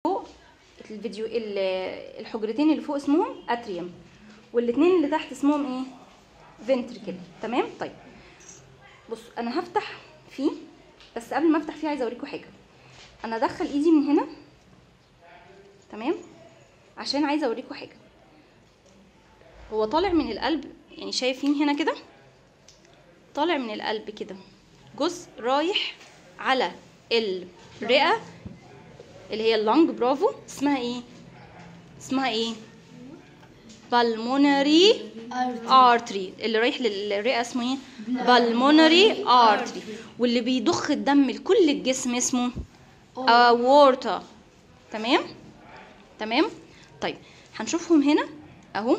فوق الفيديو ال- الحجرتين اللي فوق اسمهم اتريوم والاثنين اللي تحت اسمهم ايه فنتركل تمام طيب بص انا هفتح فيه بس قبل ما افتح فيه عايزه اوريكم حاجه انا ادخل ايدي من هنا تمام عشان عايزه اوريكم حاجه هو طالع من القلب يعني شايفين هنا كده طالع من القلب كده جزء رايح على الرئه اللي هي اللونج برافو اسمها ايه اسمها ايه بالمونري ارتري اللي رايح للرئه اسمه ايه بالمونري ارتري واللي بيضخ الدم لكل الجسم اسمه اورتا تمام تمام طيب هنشوفهم هنا اهو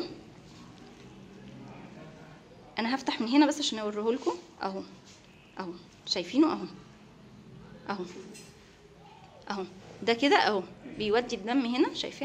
انا هفتح من هنا بس عشان اوريه لكم اهو اهو شايفينه اهو اهو اهو ده كده اهو بيودي الدم هنا شايفاه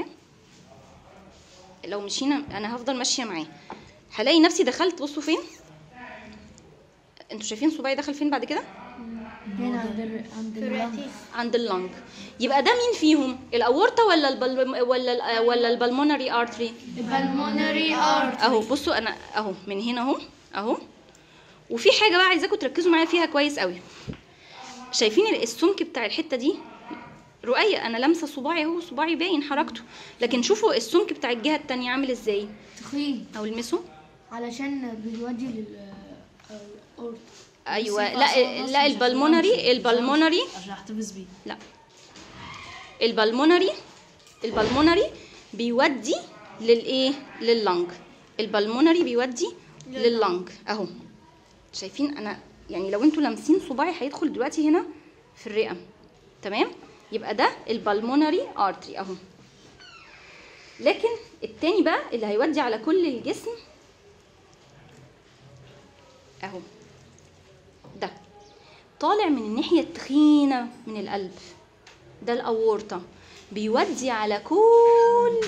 لو مشينا انا هفضل ماشيه معاه هلاقي نفسي دخلت بصوا فين انتوا شايفين صباعي دخل فين بعد كده هنا عند ال عند اللنج عند اللنج يبقى ده مين فيهم الاورطه ولا البل... ولا ال... ولا البلمونري ارتري البلمونري ارت اهو بصوا انا اهو من هنا اهو اهو وفي حاجه بقى عايزاكم تركزوا معايا فيها كويس قوي شايفين السمك بتاع الحته دي رؤية انا لامسه صباعي اهو صباعي باين حركته لكن شوفوا السمك بتاع الجهه التانية عامل ازاي تخين او المسوا علشان بيودي لل الأورت ايوه لا لا البلمونري البلمونري عشان احتفظ بيه لا البلمونري البلمونري بيودي للايه لللنج البلمونري بيودي لللنج اهو شايفين انا يعني لو انتوا لامسين صباعي هيدخل دلوقتي هنا في الرئه تمام يبقى ده البلمونري ارتري اهو لكن التاني بقى اللي هيودي على كل الجسم اهو ده طالع من الناحيه التخينه من القلب ده الاورطه بيودي على كل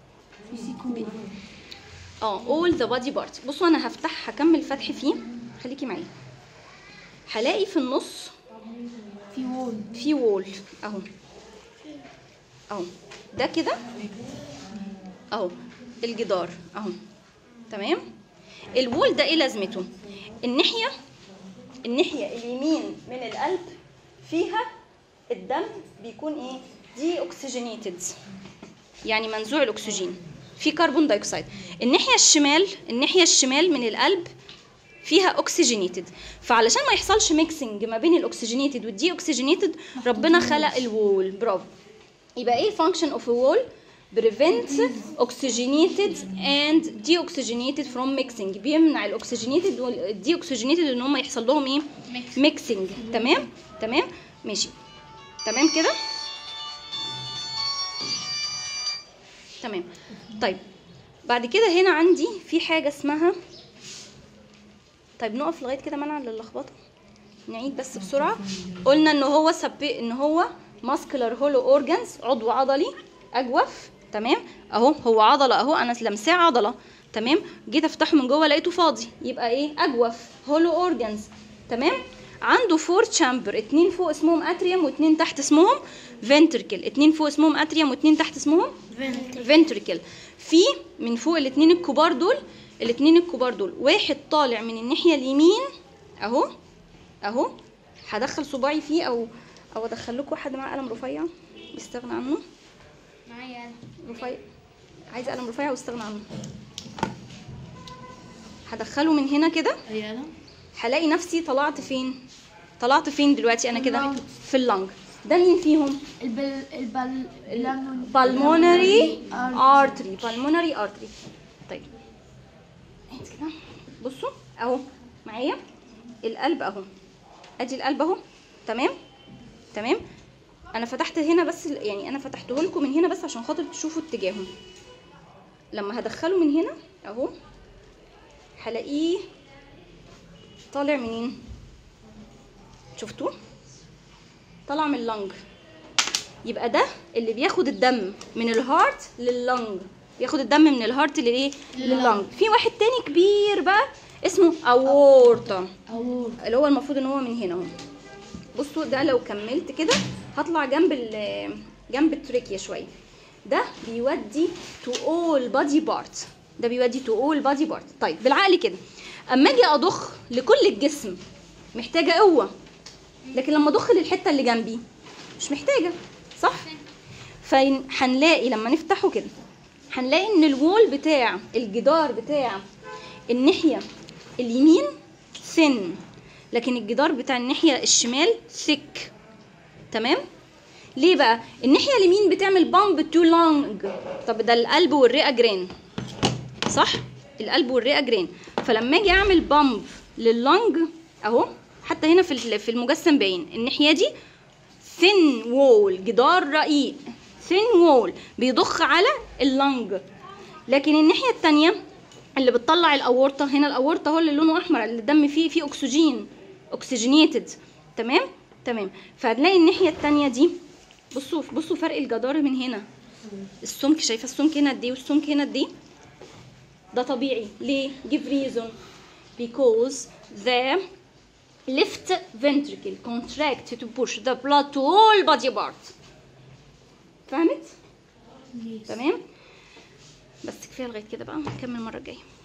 اه all the body parts بصوا انا هفتح هكمل فتح فيه خليكي معايا هلاقي في النص في وول في وول اهو اهو ده كده اهو الجدار اهو تمام الوول ده ايه لازمته الناحيه الناحيه اليمين من القلب فيها الدم بيكون ايه دي اوكسجينيتد يعني منزوع الاكسجين في كربون دايوكسيد الناحيه الشمال الناحيه الشمال من القلب فيها اوكسجينيتد فعلشان ما يحصلش ميكسنج ما بين الاكسجينيتد والدي اوكسجينيتد ربنا خلق الوول برافو يبقى ايه function of a wall prevent oxygenated and deoxygenated from mixing بيمنع الاكسجينيتد والدي اوكسجينيتد ان هم يحصل لهم ايه ميكسنج تمام تمام ماشي تمام كده تمام طيب بعد كده هنا عندي في حاجه اسمها طيب نقف لغايه كده منع للخبطه نعيد بس بسرعه قلنا ان هو سب ان هو ماسكولار هولو اورجانز عضو عضلي اجوف تمام اهو هو عضله اهو انا لمساه عضله تمام جيت افتحه من جوه لقيته فاضي يبقى ايه اجوف هولو اورجانز تمام عنده فور تشامبر اتنين فوق اسمهم اتريوم واتنين تحت اسمهم فنتركل اتنين فوق اسمهم اتريوم واتنين تحت اسمهم فنتركل في من فوق الاتنين الكبار دول الاتنين الكبار دول واحد طالع من الناحيه اليمين اهو اهو هدخل صباعي فيه او او ادخل لكم واحد معاه قلم رفيع يستغنى عنه معايا رفيع عايزه قلم رفيع واستغنى عنه هدخله من هنا كده اي انا هلاقي نفسي طلعت فين طلعت فين دلوقتي انا كده اللنج. في اللنج ده مين فيهم البل البل بالمونري ارتري بالمونري ارتري طيب هات كده بصوا اهو معايا القلب اهو ادي القلب اهو تمام تمام انا فتحت هنا بس يعني انا فتحته لكم من هنا بس عشان خاطر تشوفوا اتجاهه لما هدخله من هنا اهو هلاقيه طالع منين شفتوه طالع من اللنج يبقى ده اللي بياخد الدم من الهارت لللنج بياخد الدم من الهارت للايه لللنج في واحد تاني كبير بقى اسمه اورتا أورت اللي هو المفروض ان هو من هنا اهو بصوا ده لو كملت كده هطلع جنب ال جنب التريكيا شويه ده بيودي تو اول بادي بارت ده بيودي تو اول بادي بارت طيب بالعقل كده اما اجي اضخ لكل الجسم محتاجه قوه لكن لما اضخ للحته اللي جنبي مش محتاجه صح فهنلاقي لما نفتحه كده هنلاقي ان الوول بتاع الجدار بتاع الناحيه اليمين سن لكن الجدار بتاع الناحيه الشمال ثيك تمام ليه بقى الناحيه اليمين بتعمل بامب تو لونج طب ده القلب والرئه جرين صح القلب والرئه جرين فلما اجي اعمل بامب لللونج اهو حتى هنا في ال- في المجسم باين الناحيه دي ثين وول جدار رقيق ثين وول بيضخ على اللنج لكن الناحيه التانية اللي بتطلع الاورطه هنا الاورطه هو اللي لونه احمر اللي الدم فيه فيه اكسجين اوكسجينيتد تمام تمام فهتلاقي الناحيه التانية دي بصوا بصوا فرق الجدار من هنا السمك شايفه السمك هنا قد ايه والسمك هنا قد ايه ده طبيعي ليه give reason because the left ventricle contract to push the blood to all body parts فهمت Yes. تمام بس كفايه لغايه كده بقى نكمل المره الجايه